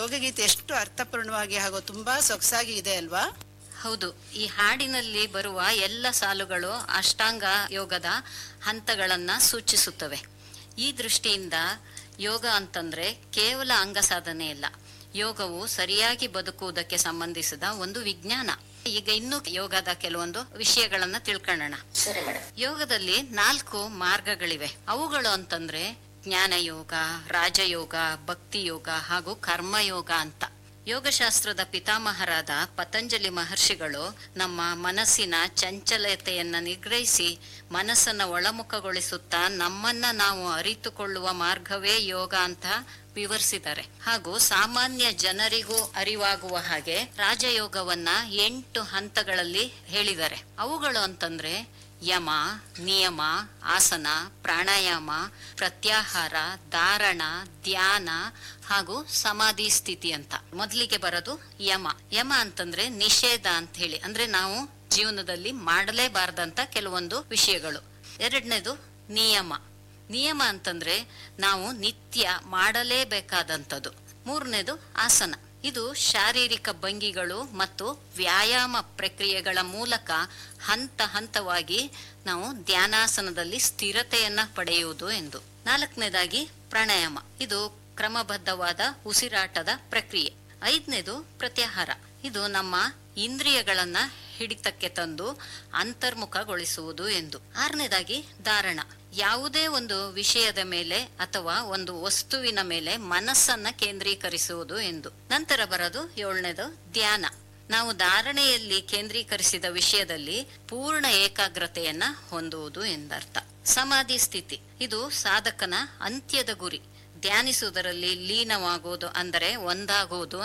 ಯೋಗಗೀತೆ ಎಷ್ಟು ಅರ್ಥಪೂರ್ಣವಾಗಿ ಹಾಗೂ ತುಂಬಾ ಸೊಗಸಾಗಿ ಇದೆ ಅಲ್ವಾ ಹೌದು ಈ ಹಾಡಿನಲ್ಲಿ ಬರುವ ಎಲ್ಲ ಸಾಲುಗಳು ಅಷ್ಟಾಂಗ ಯೋಗದ ಹಂತಗಳನ್ನ ಸೂಚಿಸುತ್ತವೆ ಈ ದೃಷ್ಟಿಯಿಂದ ಯೋಗ ಅಂತಂದ್ರೆ ಕೇವಲ ಅಂಗ ಸಾಧನೆ ಇಲ್ಲ ಯೋಗವು ಸರಿಯಾಗಿ ಬದುಕುವುದಕ್ಕೆ ಸಂಬಂಧಿಸಿದ ಒಂದು ವಿಜ್ಞಾನ ಈಗ ಇನ್ನು ಯೋಗದ ಕೆಲವೊಂದು ವಿಷಯಗಳನ್ನ ತಿಳ್ಕೊಳ್ಳೋಣ ಸರಿ ಮೇಡಮ್ ಯೋಗದಲ್ಲಿ ನಾಲ್ಕು ಮಾರ್ಗಗಳಿವೆ ಅವುಗಳು ಅಂತಂದ್ರೆ ಜ್ಞಾನಯೋಗ ರಾಜಯೋಗ ಭಕ್ತಿ ಯೋಗ ಹಾಗೂ ಕರ್ಮಯೋಗ ಅಂತ ಯೋಗಶಾಸ್ತ್ರದ ಪಿತಾಮಹರಾದ ಪತಂಜಲಿ ಮಹರ್ಷಿಗಳು ನಮ್ಮ ಮನಸ್ಸಿನ ಚಂಚಲತೆಯನ್ನ ನಿಗ್ರಹಿಸಿ ಮನಸ್ಸನ್ನ ಒಳಮುಖಗೊಳಿಸುತ್ತಾ ನಮ್ಮನ್ನ ನಾವು ಅರಿತುಕೊಳ್ಳುವ ಮಾರ್ಗವೇ ಯೋಗ ಅಂತ ವಿವರಿಸಿದ್ದಾರೆ ಹಾಗೂ ಸಾಮಾನ್ಯ ಜನರಿಗೂ ಅರಿವಾಗುವ ಹಾಗೆ ರಾಜಯೋಗವನ್ನ ಎಂಟು ಹಂತಗಳಲ್ಲಿ ಹೇಳಿದ್ದಾರೆ ಅವುಗಳು ಅಂತಂದ್ರೆ ಯಮ ನಿಯಮ ಆಸನ ಪ್ರಾಣಾಯಾಮ ಪ್ರತ್ಯಾಹಾರ ಧಾರಣ ಧ್ಯಾನ ಹಾಗೂ ಸಮಾಧಿ ಸ್ಥಿತಿ ಅಂತ ಮೊದಲಿಗೆ ಬರೋದು ಯಮ ಯಮ ಅಂತಂದ್ರೆ ನಿಷೇಧ ಅಂತ ಹೇಳಿ ಅಂದ್ರೆ ನಾವು ಜೀವನದಲ್ಲಿ ಮಾಡಲೇಬಾರ್ದಂತ ಕೆಲವೊಂದು ವಿಷಯಗಳು ಎರಡನೇದು ನಿಯಮ ನಿಯಮ ಅಂತಂದ್ರೆ ನಾವು ನಿತ್ಯ ಮಾಡಲೇಬೇಕಾದಂಥದ್ದು ಮೂರನೇದು ಆಸನ ಇದು ಶಾರೀರಿಕ ಭಂಗಿಗಳು ಮತ್ತು ವ್ಯಾಯಾಮ ಪ್ರಕ್ರಿಯೆಗಳ ಮೂಲಕ ಹಂತ ಹಂತವಾಗಿ ನಾವು ಧ್ಯಾನಾಸನದಲ್ಲಿ ಸ್ಥಿರತೆಯನ್ನ ಪಡೆಯುವುದು ಎಂದು ನಾಲ್ಕನೇದಾಗಿ ಪ್ರಾಣಾಯಾಮ ಇದು ಕ್ರಮಬದ್ಧವಾದ ಉಸಿರಾಟದ ಪ್ರಕ್ರಿಯೆ ಐದನೇದು ಪ್ರತ್ಯಾಹಾರ ಇದು ನಮ್ಮ ಇಂದ್ರಿಯಗಳನ್ನ ಹಿಡಿತಕ್ಕೆ ತಂದು ಅಂತರ್ಮುಖಗೊಳಿಸುವುದು ಎಂದು ಆರನೇದಾಗಿ ಧಾರಣ ಯಾವುದೇ ಒಂದು ವಿಷಯದ ಮೇಲೆ ಅಥವಾ ಒಂದು ವಸ್ತುವಿನ ಮೇಲೆ ಮನಸ್ಸನ್ನ ಕೇಂದ್ರೀಕರಿಸುವುದು ಎಂದು ನಂತರ ಬರೋದು ಏಳನೇದು ಧ್ಯಾನ ನಾವು ಧಾರಣೆಯಲ್ಲಿ ಕೇಂದ್ರೀಕರಿಸಿದ ವಿಷಯದಲ್ಲಿ ಪೂರ್ಣ ಏಕಾಗ್ರತೆಯನ್ನ ಹೊಂದುವುದು ಎಂದರ್ಥ ಸಮಾಧಿ ಸ್ಥಿತಿ ಇದು ಸಾಧಕನ ಅಂತ್ಯದ ಗುರಿ ಧ್ಯಾನಿಸುವುದರಲ್ಲಿ ಲೀನವಾಗುವುದು ಅಂದರೆ ಒಂದಾಗುವುದು